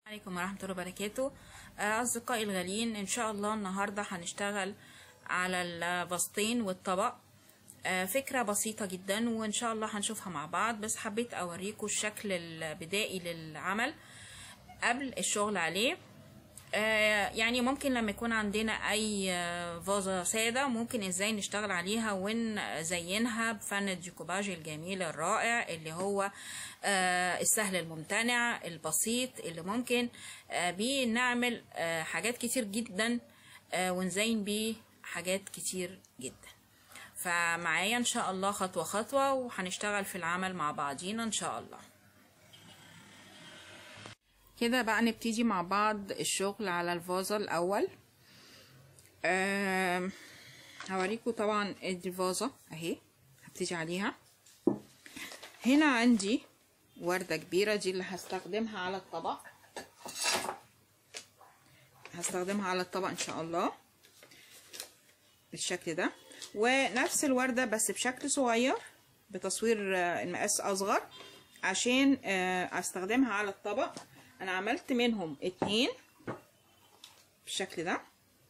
عليكم ورحمة الله وبركاته آه، أصدقائي الغاليين إن شاء الله النهاردة هنشتغل على البسطين والطبق آه، فكرة بسيطة جدا وإن شاء الله هنشوفها مع بعض بس حبيت أوريكم الشكل البدائي للعمل قبل الشغل عليه آه، يعني ممكن لما يكون عندنا اي آه، فازة سادة ممكن ازاي نشتغل عليها ونزينها بفن الديكوباج الجميل الرائع اللي هو آه، السهل الممتنع البسيط اللي ممكن آه، بيه نعمل آه، حاجات كتير جدا آه، ونزين بيه حاجات كتير جدا فمعايا ان شاء الله خطوة خطوة وهنشتغل في العمل مع بعضينا ان شاء الله كده بقى نبتدي مع بعض الشغل على الفازة الأول آم، هوريكم طبعا ادي الفازة اهي هبتدي عليها هنا عندي وردة كبيرة دي اللي هستخدمها على الطبق هستخدمها على الطبق ان شاء الله بالشكل ده ونفس الوردة بس بشكل صغير بتصوير آه، المقاس اصغر عشان آه، استخدمها على الطبق انا عملت منهم اتنين بالشكل ده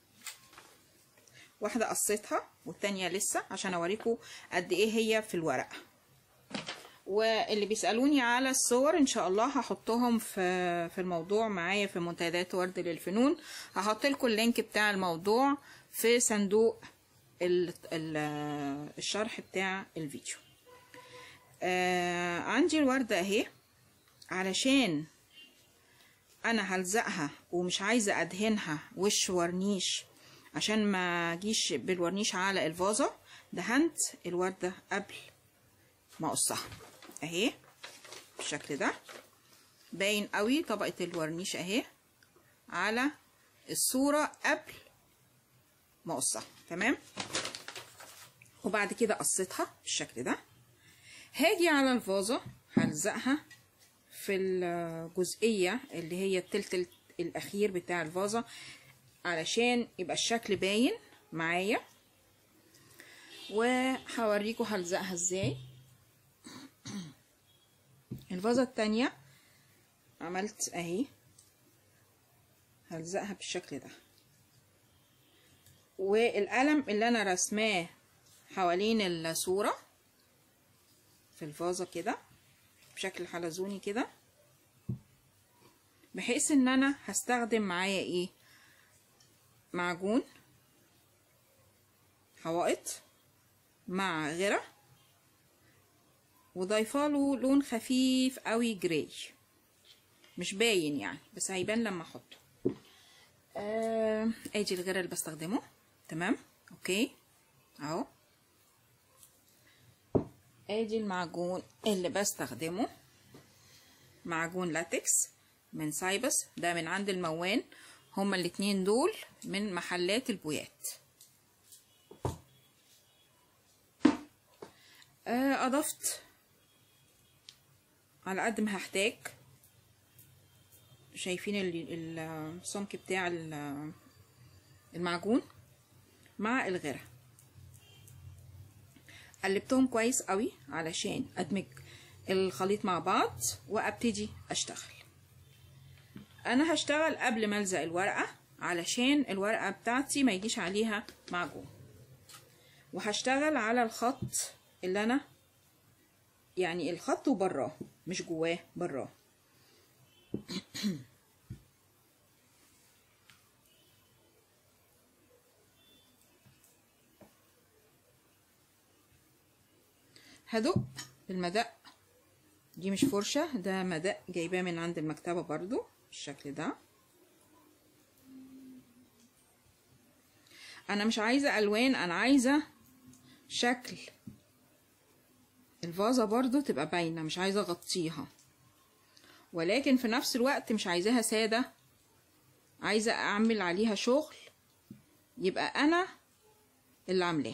واحدة قصيتها والتانية لسه عشان اوريكم قد ايه هي في الورق واللي بيسألوني على الصور ان شاء الله هحطهم في في الموضوع معايا في منتديات ورد للفنون هحط لكم اللينك بتاع الموضوع في صندوق ال ال الشرح بتاع الفيديو آه عندي الوردة اهي علشان انا هلزقها ومش عايزه ادهنها وش ورنيش عشان ما اجيش بالورنيش على الفازه دهنت الورده قبل ما اقصها اهي بالشكل ده باين قوي طبقه الورنيش اهي على الصوره قبل ما اقصها تمام وبعد كده قصيتها بالشكل ده هاجي على الفازه هلزقها في الجزئية اللي هي التلت الأخير بتاع الفازة علشان يبقى الشكل باين معايا وهوريكم هلزقها ازاي الفازة التانية عملت اهي هلزقها بالشكل ده والقلم اللي انا رسماه حوالين الصورة في الفازة كده بشكل حلزوني كده بحيث ان انا هستخدم معايا ايه معجون حوائط مع غيره وضايفاله لون خفيف قوي جراي مش باين يعني بس هيبان لما احطه آه ادي الغيره اللي بستخدمه تمام اوكي اهو ادي المعجون اللي بستخدمه معجون لاتكس من سايبس ده من عند الموان هما الاتنين دول من محلات البويات آه، اضفت على قد ما هحتاج شايفين ال- ال- السمك بتاع ال- المعجون مع الغيره قلبتهم كويس قوي علشان ادمج الخليط مع بعض وابتدي اشتغل انا هشتغل قبل ما الزق الورقه علشان الورقه بتاعتي ما يجيش عليها معجون وهشتغل على الخط اللي انا يعني الخط وبراه مش جواه براه هدق بالمدق دي مش فرشة ده مدق جايباه من عند المكتبة برضو بالشكل ده انا مش عايزة الوان انا عايزة شكل الفازة برضو تبقى باينة مش عايزة اغطيها ولكن في نفس الوقت مش عايزاها سادة عايزة اعمل عليها شغل يبقى انا اللي عاملاه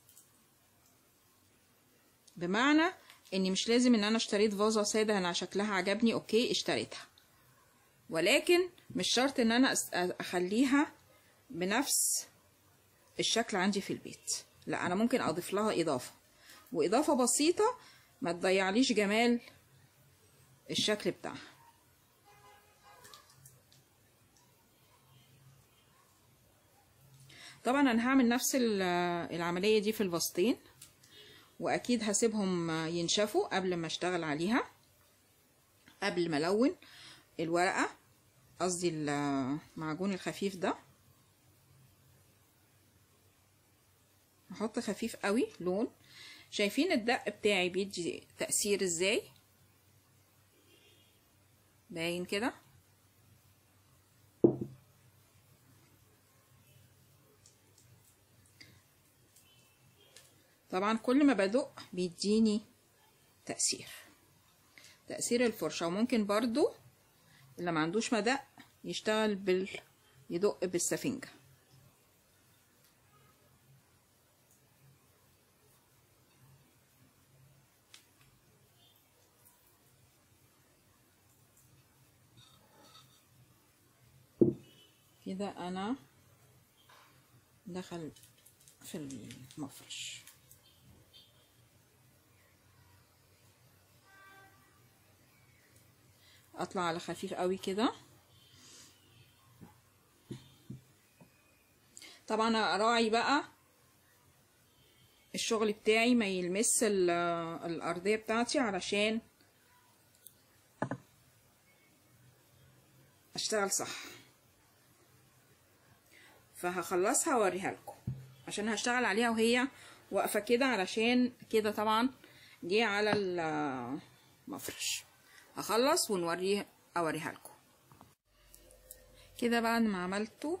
بمعنى اني مش لازم ان انا اشتريت فازة سادة انا شكلها عجبني اوكي اشتريتها ولكن مش شرط ان انا أس- اخليها بنفس الشكل عندي في البيت لا انا ممكن اضيف لها اضافة واضافة بسيطة ما تضيعليش جمال الشكل بتاعها طبعا انا هعمل نفس ال- العملية دي في الفسطين واكيد هسيبهم ينشفوا قبل ما اشتغل عليها قبل ما الون الورقة قصدي المعجون الخفيف ده هحط خفيف قوي لون شايفين الدق بتاعي بيدي تأثير ازاي باين كده طبعا كل ما بدق بيديني تأثير تأثير الفرشة وممكن برضو اللي ما عندوش مدق يشتغل بال يدق بالسفنجة كده انا دخل في المفرش اطلع على خفيف قوي كده طبعا اراعي بقى الشغل بتاعي ما يلمس ال- الارضيه بتاعتي علشان اشتغل صح فهخلصها واوريها لكم عشان هشتغل عليها وهي واقفه كده علشان كده طبعا جه على المفرش هخلص ونوريه اوريها لكم كده بعد ما عملته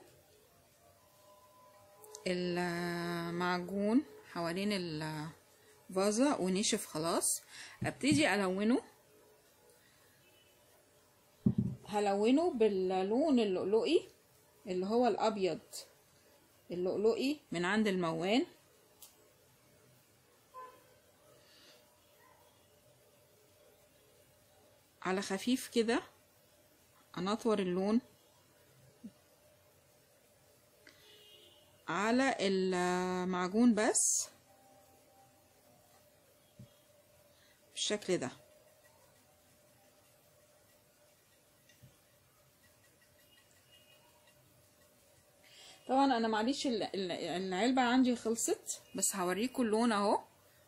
المعجون حوالين الفازة ونشف خلاص ابتدي الونه هلونه باللون اللؤلؤي اللي هو الابيض اللؤلؤي من عند الموان على خفيف كده انطور اللون على المعجون بس بالشكل ده طبعا انا معلش ال- ال- العلبة عندي خلصت بس هوريكم اللون اهو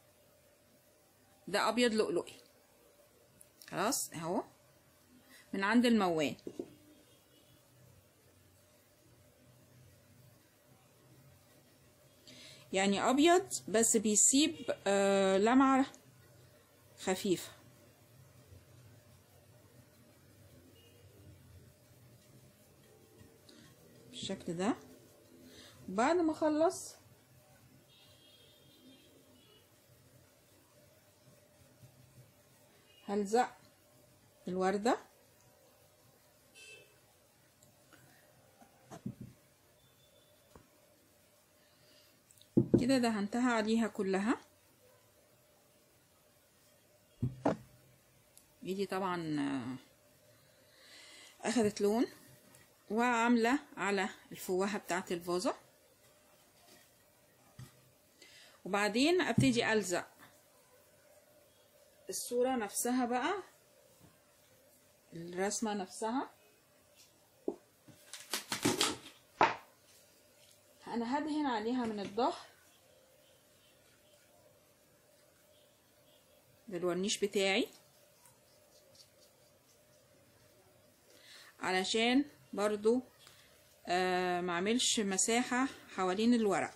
ده ابيض لؤلؤي خلاص اهو من عند الموان يعني ابيض بس بيسيب آه لمعة خفيفة بالشكل ده بعد ما اخلص هلزق الوردة كده دهنتها عليها كلها ايدي طبعا آه، اخدت لون وعاملة على الفوهة بتاعت الفازة وبعدين ابتدي الزق الصورة نفسها بقى الرسمة نفسها انا هدهن عليها من الظهر بالورنيش بتاعي علشان برضو آه معملش مساحة حوالين الورق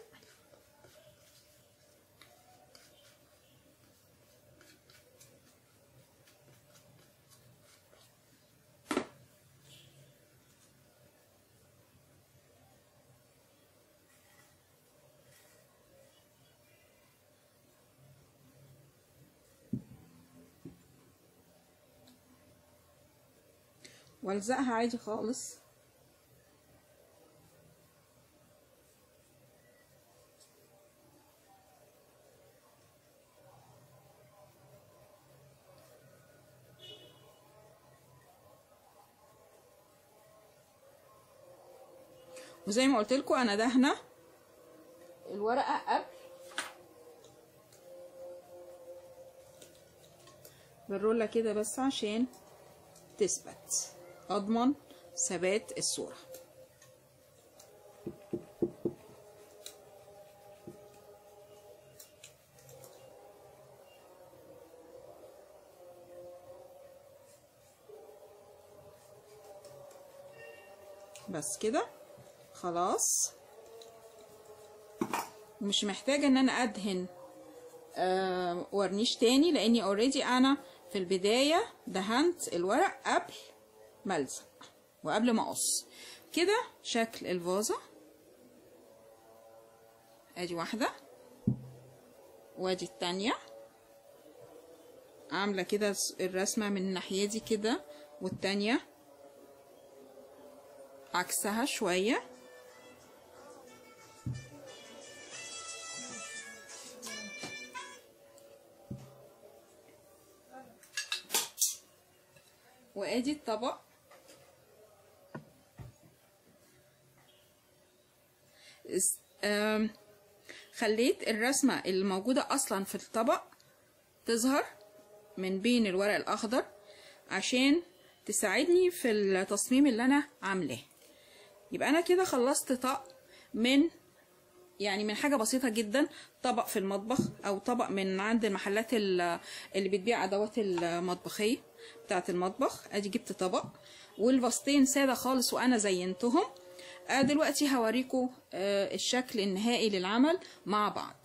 والزقها عادي خالص وزي ما قلت لكم انا دهنه الورقه قبل بالرولة كده بس عشان تثبت اضمن ثبات الصورة بس كده خلاص مش محتاجة ان انا ادهن آه ورنيش تاني لاني اوريدي انا في البداية دهنت الورق قبل ما الزق وقبل ما اقص كده شكل الفازة ادي واحدة وادي التانية عاملة كده الرسمة من الناحية دي كده والتانية عكسها شوية وادي الطبق خليت الرسمة اللي موجودة اصلا في الطبق تظهر من بين الورق الاخضر عشان تساعدني في التصميم اللي انا عاملاه يبقى انا كده خلصت طقم من يعني من حاجه بسيطه جدا طبق في المطبخ او طبق من عند المحلات اللي بتبيع ادوات المطبخيه بتاعه المطبخ ادي جبت طبق والبسطين ساده خالص وانا زينتهم دلوقتي هوريكم الشكل النهائي للعمل مع بعض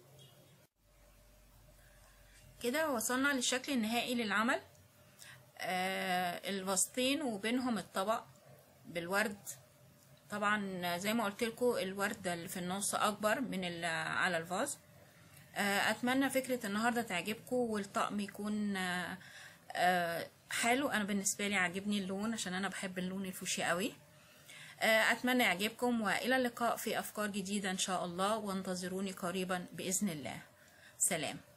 كده وصلنا للشكل النهائي للعمل آه البسطين وبينهم الطبق بالورد طبعا زي ما قلت لكم الورد اللي في النص اكبر من على الفاز آه اتمنى فكره النهارده تعجبكم والطقم يكون آه آه حلو انا بالنسبه لي عاجبني اللون عشان انا بحب اللون الفوشي قوي اتمنى يعجبكم والى اللقاء في افكار جديده ان شاء الله وانتظروني قريبا باذن الله سلام